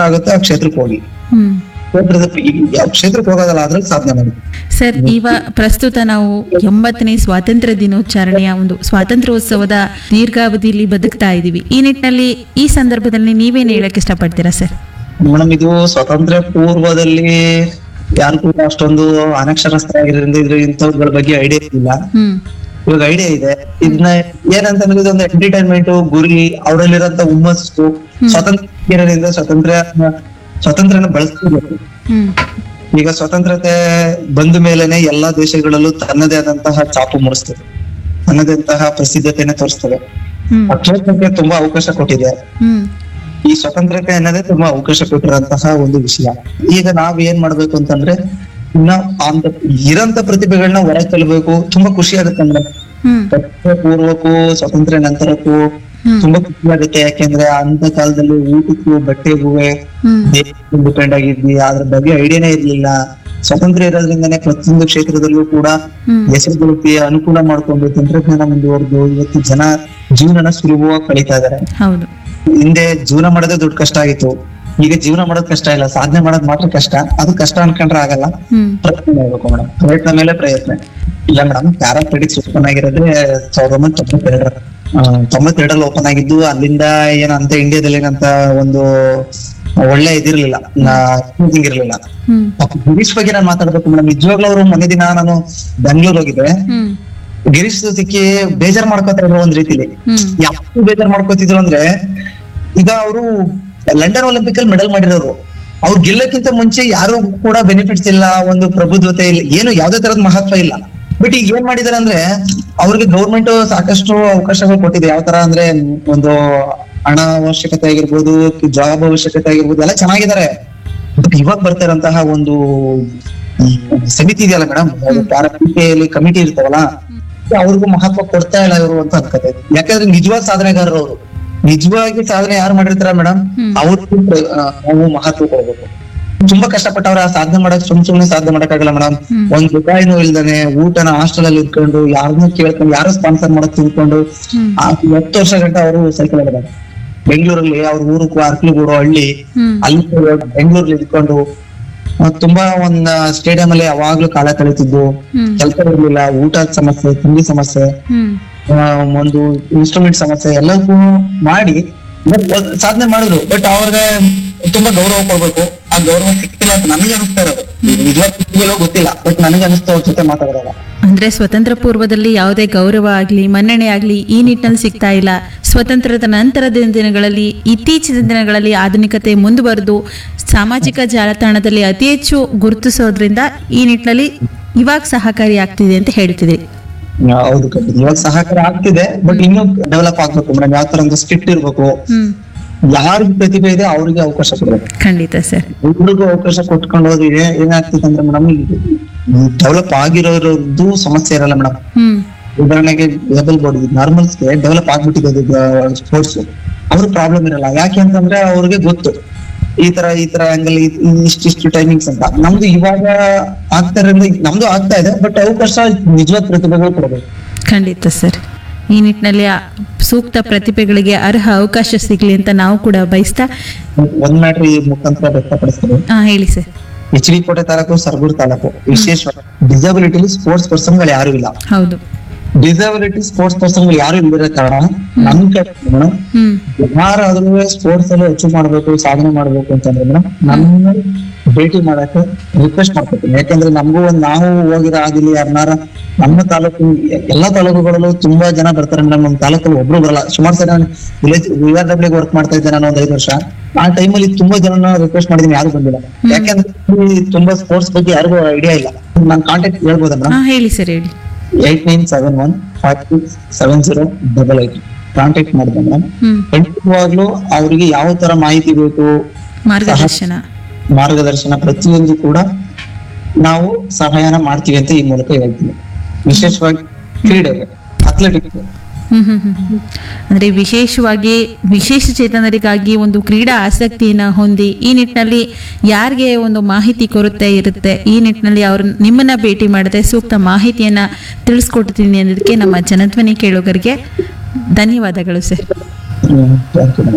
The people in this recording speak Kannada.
ಆಗುತ್ತೆ ಆ ಕ್ಷೇತ್ರಕ್ಕೆ ಹೋಗಿ ಹ್ಮ್ ಕ್ಷೇತ್ರದ ಯಾವ ಕ್ಷೇತ್ರಕ್ಕೆ ಹೋಗೋದಲ್ಲ ಅದ್ರಲ್ಲಿ ಸಾಧನೆ ಮಾಡಿ ಸರ್ ಇವ ಪ್ರಸ್ತುತ ನಾವು ಎಂಬತ್ತನೇ ಸ್ವಾತಂತ್ರ್ಯ ದಿನಾಚರಣೆಯ ಒಂದು ಸ್ವಾತಂತ್ರ್ಯೋತ್ಸವದ ದೀರ್ಘಾವಧಿಯಲ್ಲಿ ಬದುಕ್ತಾ ಇದ್ದೀವಿ ಈ ನಿಟ್ಟಿನಲ್ಲಿ ಈ ಸಂದರ್ಭದಲ್ಲಿ ನೀವೇನು ಹೇಳಕ್ ಇಷ್ಟಪಡ್ತೀರಾ ಸರ್ ಮೇಡಮ್ ಇದು ಸ್ವಾತಂತ್ರ್ಯ ಪೂರ್ವದಲ್ಲಿ ಯಾರು ಕೂಡ ಅಷ್ಟೊಂದು ಅನಕ್ಷರಸ್ಥರಾಗಿರೋದ್ರಿಂದ ಇದ್ರ ಇಂಥವ್ಗಳ ಬಗ್ಗೆ ಐಡಿಯಾ ಇಲ್ಲ ಹ್ಮ್ ಇವಾಗ ಐಡಿಯಾ ಇದೆ ಇದನ್ನ ಏನಂತಂದ್ರೆ ಇದೊಂದು ಎಂಟರ್ಟೈನ್ಮೆಂಟ್ ಗುರಿ ಅವರಲ್ಲಿರೋಂತ ಹುಮ್ಮಸ್ಸು ಸ್ವಾತಂತ್ರ್ಯ ಇರೋದ್ರಿಂದ ಸ್ವಾತಂತ್ರ್ಯ ಸ್ವಾತಂತ್ರ್ಯನ ಬಳಸ್ಕೋಬೇಕು ಹ್ಮ್ ಈಗ ಸ್ವತಂತ್ರತೆ ಬಂದ ಮೇಲೆನೆ ಎಲ್ಲಾ ದೇಶಗಳಲ್ಲೂ ತನ್ನದೇ ಆದಂತಹ ಚಾಪು ಮೂಡಿಸ್ತದೆ ತನ್ನದೇ ಅಂತಹ ಪ್ರಸಿದ್ಧತೆನ ತೋರಿಸ್ತದೆ ಹ್ಮ್ ಆ ಕ್ಷೇತ್ರಕ್ಕೆ ತುಂಬಾ ಅವಕಾಶ ಕೊಟ್ಟಿದೆ ಹ್ಮ್ ಈ ಸ್ವತಂತ್ರತೆ ಅನ್ನೋದೇ ತುಂಬಾ ಅವಕಾಶ ಕೊಟ್ಟಿರೋಂತಹ ಒಂದು ವಿಷಯ ಈಗ ನಾವ್ ಏನ್ ಮಾಡ್ಬೇಕು ಅಂತಂದ್ರೆ ಇನ್ನ ಅಂತ ಇರಂತ ಪ್ರತಿಭೆಗಳನ್ನ ಹೊರ ತರಬೇಕು ತುಂಬಾ ಖುಷಿ ಆಗುತ್ತೆ ಮೇಡಮ್ ಹ್ಮ್ ಸ್ವಾತಂತ್ರ್ಯ ಪೂರ್ವಕ್ಕೂ ಸ್ವಾತಂತ್ರ್ಯ ನಂತರಕ್ಕೂ ಹ್ಮ್. ತುಂಬಾ ಖುಷಿ ಆಗುತ್ತೆ ಯಾಕೆಂದ್ರೆ ಅಂತ ಕಾಲದಲ್ಲಿ ಊಟಕ್ಕೂ ಬಟ್ಟೆಗೂ ಹ್ಮ್ ಡಿಪೆಂಡ್ ಆಗಿದ್ವಿ ಅದ್ರ ಬಗ್ಗೆ ಐಡಿಯಾನೇ ಇರ್ಲಿಲ್ಲ ಸ್ವಾತಂತ್ರ್ಯ ಇರೋದ್ರಿಂದನೇ ಪ್ರತಿಯೊಂದು ಕ್ಷೇತ್ರದಲ್ಲೂ ಕೂಡ ಹ್ಮ್ ಹೆಸರುಗಳಿಗೆ ಅನುಕೂಲ ಮಾಡ್ಕೊಂಡು ತಂತ್ರಜ್ಞಾನ ಮುಂದುವರೆದು ಇವತ್ತು ಜನ ಜೀವನನ ಸುಲಭವಾಗಿ ಕಳೀತಾ ಇದಾರೆ ಹೌದು ಹಿಂದೆ ಜೀವನ ಮಾಡೋದೇ ದೊಡ್ಡ ಕಷ್ಟ ಆಗಿತ್ತು ಈಗ ಜೀವನ ಮಾಡೋದ್ ಕಷ್ಟ ಇಲ್ಲ ಸಾಧನೆ ಮಾಡೋದ್ ಮಾತ್ರ ಕಷ್ಟ ಅದು ಕಷ್ಟ ಅನ್ಕೊಂಡ್ರೆ ಆಗಲ್ಲ ಹ್ಮ್ ಪ್ರಯತ್ನ ಮಾಡ್ಬೇಕು ಮೇಡಮ್ ಪ್ರಯತ್ನ ಮೇಲೆ ಪ್ರಯತ್ನ ಇಲ್ಲ ಮೇಡಮ್ ಪ್ಯಾರಾಥ್ಲೆಟಿಕ್ಸ್ ಓಪನ್ ಆಗಿರೋದ್ರೆ ಸಾವಿರದ ಒಂಬೈನೂರ ತೊಂಬತ್ತೆರಡರ ಆ, ತೊಂಬತ್ತೆರಡರಲ್ಲಿ ಓಪನ್ ಆಗಿದ್ದು ಅಲ್ಲಿಂದ ಏನಂತ ಇಂಡಿಯಾದಲ್ಲಿ ಏನಂತ ಒಂದು ಒಳ್ಳೆ ಇದಿರ್ಲಿಲ್ಲ ನಾ- ಇರ್ಲಿಲ್ಲ ಹ್ಮ್ ಪಾಪ ಗಿರೀಶ್ ಬಗ್ಗೆ ನಾನು ಮಾತಾಡ್ಬೇಕು ಮೇಡಮ್ ನಿಜವಾಗ್ಲೂ ಅವರು ಮೊನ್ನೆ ದಿನ ನಾನು ಬೆಂಗಳೂರು ಹೋಗಿದ್ದೆ ಹ್ಮ್ ಗಿರೀಶ್ ಸಿಕ್ಕಿ ಬೇಜಾರ್ ಮಾಡ್ಕೋತಾ ಇದ್ರು ಒಂದ್ ರೀತಿಲಿ ಹ್ಮ್ ಯಾವ ಬೇಜಾರ್ ಮಾಡ್ಕೋತಿದ್ರು ಅಂದ್ರೆ ಈಗ ಅವರು ಲಂಡನ್ ಒಲಿಂಪಿಕ್ ಅಲ್ಲಿ ಮೆಡಲ್ ಮಾಡಿರೋರು ಅವ್ರು ಗೆಲ್ಲಕ್ಕಿಂತ ಮುಂಚೆ ಯಾರು ಕೂಡ ಬೆನಿಫಿಟ್ಸ್ ಇಲ್ಲ ಒಂದು ಪ್ರಬುದ್ಧತೆ ಇಲ್ಲ ಏನು ಯಾವ್ದೇ ತರದ ಮಹತ್ವ ಇಲ್ಲ ಬಟ್ ಈಗ ಏನ್ ಮಾಡಿದಾರೆ ಅಂದ್ರೆ ಅವ್ರಿಗೆ ಗೌರ್ಮೆಂಟ್ ಸಾಕಷ್ಟು ಅವಕಾಶಗಳು ಕೊಟ್ಟಿದೆ ಯಾವ ತರ ಅಂದ್ರೆ ಒಂದು ಹಣ ಅವಶ್ಯಕತೆ ಆಗಿರ್ಬೋದು ಜಾಬ್ ಅವಶ್ಯಕತೆ ಆಗಿರ್ಬೋದು ಎಲ್ಲ ಚೆನ್ನಾಗಿದ್ದಾರೆ ಬಟ್ ಇವಾಗ ಬರ್ತಾ ಇರೋಂತಹ ಒಂದು ಈ ಸಮಿತಿ ಇದೆಯಲ್ಲ ಮೇಡಮ್ ಪ್ಯಾರಾಪಿಯಲ್ಲಿ ಕಮಿಟಿ ಇರ್ತಾವಲ್ಲ ಅವ್ರಿಗೂ ಮಹತ್ವ ಕೊಡ್ತಾ ಇಲ್ಲ ಇವರು ಅಂತ ಅನ್ಕೋತಾ ಇದ್ದೀನಿ ಯಾಕಂದ್ರೆ ನಿಜವಾದ ಸಾಧನೆಗಾರರು ಅವರು ನಿಜವಾಗಿ ಸಾಧನೆ ಯಾರು ಮಾಡಿರ್ತಾರ ಮೇಡಮ್ ಹ್ಮ್. ಅವ್ರಿಗೂ ಆ, ನಾವು ಮಹತ್ವ ಕೊಡ್ಬೇಕು ತುಂಬಾ ಕಷ್ಟಪಟ್ಟವ್ರ ಸಾಧನೆ ಮಾಡಕ್ ಸುಮ್ ಸುಮ್ನೆ ಸಾಧನೆ ಮಾಡಕ್ಕಾಗಲ್ಲ ಮೇಡಮ್ ಹ್ಮ್. ಒಂದ್ ರೂಪಾಯಿನೂ ಇಲ್ದಾನೆ ಊಟನ ಹಾಸ್ಟೆಲ್ ಅಲ್ಲಿ ಇಟ್ಕೊಂಡು ಯಾರನ್ನೂ ಕೇಳ್ಕೊಂಡು ಯಾರು ಸ್ಪಾನ್ಸರ್ ಮಾಡಕ್ ತಿಳ್ಕೊಂಡು ಹ್ಮ್ ಆ ಹತ್ತು ವರ್ಷ ಗಂಟ ಅವರು ಸೈಕಲ್ ಆಗಿದ್ದಾರೆ ಬೆಂಗಳೂರಲ್ಲಿ ಅವ್ರ ಊರು ಅರ್ಕಲಿಗೂಡು ಹಳ್ಳಿ ಹ್ಮ್ ಅಲ್ಲಿ ಬೆಂಗಳೂರಲ್ಲಿ ಇದ್ಕೊಂಡು ಆ, ತುಂಬಾ ಒಂದ್ ಸ್ಟೇಡಿಯಂ ಅಲ್ಲಿ ಯಾವಾಗ್ಲೂ ಕಾಲ ಕಳೀತಿದ್ದು ಹ್ಮ್ ಕೆಲಸ ಇರ್ಲಿಲ್ಲ ಊಟದ ಸಮಸ್ಯೆ ತಿಂಡಿ ಸಮಸ್ಯೆ ಹ್ಮ್ ಆ, ಒಂದು ಇನ್ಸ್ಟ್ರೂಮೆಂಟ್ ಸಮಸ್ಯೆ ಎಲ್ಲಕ್ಕೂ ಮಾಡಿ but ಒಂದ್ ಸಾಧನೆ ಮಾಡಿದ್ರು ಬಟ್ ಅವ್ರಿಗೆ ತುಂಬಾ ಗೌರವ ಕೊಡ್ಬೇಕು ಆ ಗೌರವ ಸಿಕ್ತಿಲ್ಲ ಅಂತ ನನಗೆ ಅನಿಸ್ತಾ ಇರೋದು ನಿಜವಾಗ್ಲೂ ಗೊತ್ತಿಲ್ಲ ಬಟ್ ನನಗೆ ಅನಿಸ್ತಾ ಅವ್ರ ಜೊತೆ ಮಾತಾಡೋದಾಗ ಅಂದ್ರೆ ಸ್ವತಂತ್ರ ಪೂರ್ವದಲ್ಲಿ ಯಾವುದೇ ಗೌರವ ಆಗ್ಲಿ ಮನ್ನಣೆ ಆಗ್ಲಿ ಈ ನಿಟ್ಟಿನಲ್ಲಿ ಸಿಗ್ತಾ ಇಲ್ಲ ಸ್ವತಂತ್ರದ ನಂತರದ ದಿನಗಳಲ್ಲಿ ಇತ್ತೀಚಿನ ದಿನಗಳಲ್ಲಿ ಆಧುನಿಕತೆ ಮುಂದುವರೆದು ಸಾಮಾಜಿಕ ಜಾಲತಾಣದಲ್ಲಿ ಅತಿ ಹೆಚ್ಚು ಗುರುತಿಸೋದ್ರಿಂದ ಈ ನಿಟ್ಟಿನಲ್ಲಿ ಇವಾಗ ಸಹಕಾರಿ ಆಗ್ತಿದೆ ಅಂತ ಹೇಳ್ತಿದ್ರಿ ಹೌದು ಖಂಡಿತ. ಇವಾಗ ಸಹಕಾರ ಆಗ್ತಿದೆ ಬಟ್ ಇನ್ನೂ ಡೆವಲಪ್ ಆಗ್ಬೇಕು ಮೇಡಮ್ ಯಾವ ತರ ಒಂದು ಸ್ಟ್ರಿಕ್ಟ್ ಇರ್ಬೇಕು ಹ್ಮ್ ಯಾರಿಗೆ ಪ್ರತಿಭೆ ಇದೆ ಅವ್ರಿಗೆ ಅವಕಾಶ ಕೊಡ್ಬೇಕು ಖಂಡಿತ ಸರ್ ಎಲ್ರಿಗೂ ಅವಕಾಶ ಕೊಟ್ಕೊಂಡು ಹೋದ್ರೆ ಏ- ಏನಾಗ್ತದೆ ಅಂದ್ರೆ ಮೇಡಮ್ ಡೆವಲಪ್ ಆಗಿರೋರದ್ದು ಸಮಸ್ಯೆ ಇರಲ್ಲ ಮೇಡಮ್ ಹ್ಮ್ ಉದಾಹರಣೆಗೆ ಲೇಬಲ್ ಬೋರ್ಡ್ ನಾರ್ಮಲ್ಸ್ಗೆ ಡೆವಲಪ್ ಆಗ್ಬಿಟ್ಟಿದೆ ಸ್ಪೋರ್ಟ್ಸ್ ಅವ್ರ ಪ್ರಾಬ್ಲಮ್ ಇರಲ್ಲ ಯಾಕೆ ಅಂತಂದ್ರೆ ಅವ್ರಿಗೆ ಗೊತ್ತು ಈ ತರ ಈ ತರ ಆಂಗಲ್ ಇಷ್ಟಿಷ್ಟು ಟೈಮಿಂಗ್ಸ್ ಅಂತ ನಮ್ದು ಇವಾಗ ಆಗ್ತಾ ಇರೋದ್ರಿಂದ ನಮ್ದು ಆಗ್ತಾ ಇದೆ ಬಟ್ ಅವಕಾಶ ನಿಜವಾದ ಪ್ರತಿಭೆಗಳು ಕೊಡಬೇಕು ಖಂಡಿತ ಸರ್ ಈ ನಿಟ್ಟಿನಲ್ಲಿ ಆ ಸೂಕ್ತ ಪ್ರತಿಭೆಗಳಿಗೆ ಅರ್ಹ ಅವಕಾಶ ಸಿಗ್ಲಿ ಅಂತ ನಾವು ಕೂಡ ಬಯಸ್ತಾ ಒಂದ್ ಮ್ಯಾಟ್ರ್ ಈ ಮುಖಾಂತರ ವ್ಯಕ್ತಪಡಿಸ್ತಾರೆ ಹಾ ಹೇಳಿ ಸರ್ ಎಚ್ ಡಿ ಕೋಟೆ ತಾಲೂಕು ಸರ್ಗೂರ್ ತಾಲೂಕು ವಿಶೇಷ ಡಿಸಬಿಲಿಟಿ ಸ್ಪೋರ್ಟ್ಸ್ ಪರ್ಸನ್ ಗಳು ಯಾರು ಇಲ್ಲ ಹೌದು ಡಿಸಬಿಲಿಟಿ ಸ್ಪೋರ್ಟ್ಸ್ ಪರ್ಸನ್ ಗಳು ಯಾರು ಇಲ್ದಿರೋ ಕಾರಣ ನಮ್ ಮೇಡಮ್ ಹ್ಮ್ ಯಾರಾದ್ರೂ ಸ್ಪೋರ್ಟ್ಸ್ ಅಲ್ಲಿ ಅಚೀವ್ ಮಾಡ್ಬೇಕು ಸಾಧನೆ ಮಾಡ್ಬೇಕು ಅಂತಂದ್ರೆ ಮೇಡಮ್ ನನ್ನ ಭೇಟಿ ಮಾಡಕ್ಕೆ ರಿಕ್ವೆಸ್ಟ್ ಮಾಡ್ಕೊತೀನಿ ಯಾಕಂದ್ರೆ ನಮಗೂ ಒಂದ್ ನಾವು ಹೋಗಿರೋ ಆಗಿಲ್ಲ ಯಾರನ್ನಾರ ನಮ್ಮ ತಾಲೂಕು ಎಲ್ಲಾ ತಾಲೂಕುಗಳಲ್ಲೂ ತುಂಬಾ ಜನ ಬರ್ತಾರೆ ಮೇಡಮ್ ನಮ್ಮ ತಾಲೂಕಲ್ಲಿ ಒಬ್ರು ಬರಲ್ಲ ಸುಮಾರು ಸಲ ನಾನು village V R W work ಮಾಡ್ತಾ ಇದ್ದೆ ನಾನು ಒಂದ್ ಐದು ವರ್ಷ ಆ ಟೈಮಲ್ಲಿ ತುಂಬಾ ಜನ ರಿಕ್ವೆಸ್ಟ್ ಮಾಡಿದೀನಿ ಯಾರು ಬಂದಿಲ್ಲ ಯಾಕಂದ್ರೆ ಇಲ್ಲಿ ತುಂಬಾ ಸ್ಪೋರ್ಟ್ಸ್ ಬಗ್ಗೆ ಯಾರಿಗೂ ಐಡಿಯಾ ಇಲ್ಲ ನಾನು ಕಾಂಟ್ಯಾಕ್ಟ್ ಹೇಳ್ಬೋದಾ ಮೇಡಮ್ ಹಾ ಹೇಳಿ ಸರ್ ಹೇಳಿ eight nine seven one five six seven zero double eight contact ಮಾಡಿದೆ ಮೇಡಮ್ ಹ್ಮ್ ಖಂಡಿತವಾಗ್ಲೂ ಅವರಿಗೆ ಯಾವ ತರ ಮಾಹಿತಿ ಬೇಕು ಮಾರ್ಗದರ್ಶನ ಮಾರ್ಗದರ್ಶನ ಪ್ರತಿಯೊಂದು ಕೂಡ ನಾವು ಸಹಾಯನ ಮಾಡ್ತೀವಿ ಅಂತ ಈ ಮೂಲಕ ಹೇಳ್ತೀನಿ ವಿಶೇಷವಾಗಿ ಕ್ರೀಡೆಗೆ ಅಥ್ಲೆಟಿಕ್ಸ್ ಹ್ಮ್ ಹ್ಮ್ ಹ್ಮ್ ಹ್ಮ್. ಅಂದ್ರೆ ವಿಶೇಷವಾಗಿ ವಿಶೇಷ ಚೇತನರಿಗಾಗಿ ಒಂದು ಕ್ರೀಡಾ ಆಸಕ್ತಿಯನ್ನ ಹೊಂದಿ ಈ ನಿಟ್ಟಿನಲ್ಲಿ ಯಾರಿಗೆ ಒಂದು ಮಾಹಿತಿ ಕೊರತೆ ಇರುತ್ತೆ ಈ ನಿಟ್ಟಿನಲ್ಲಿ ಅವರು ನಿಮ್ಮನ್ನ ಭೇಟಿ ಮಾಡದೆ ಸೂಕ್ತ ಮಾಹಿತಿಯನ್ನ ತಿಳಿಸ್ಕೊಡ್ತೀನಿ ಅನ್ನೋದಕ್ಕೆ ನಮ್ಮ ಜನಧ್ವನಿ ಕೇಳುಗರಿಗೆ ಧನ್ಯವಾದಗಳು ಸರ್ ಥ್ಯಾಂಕ್ ಯು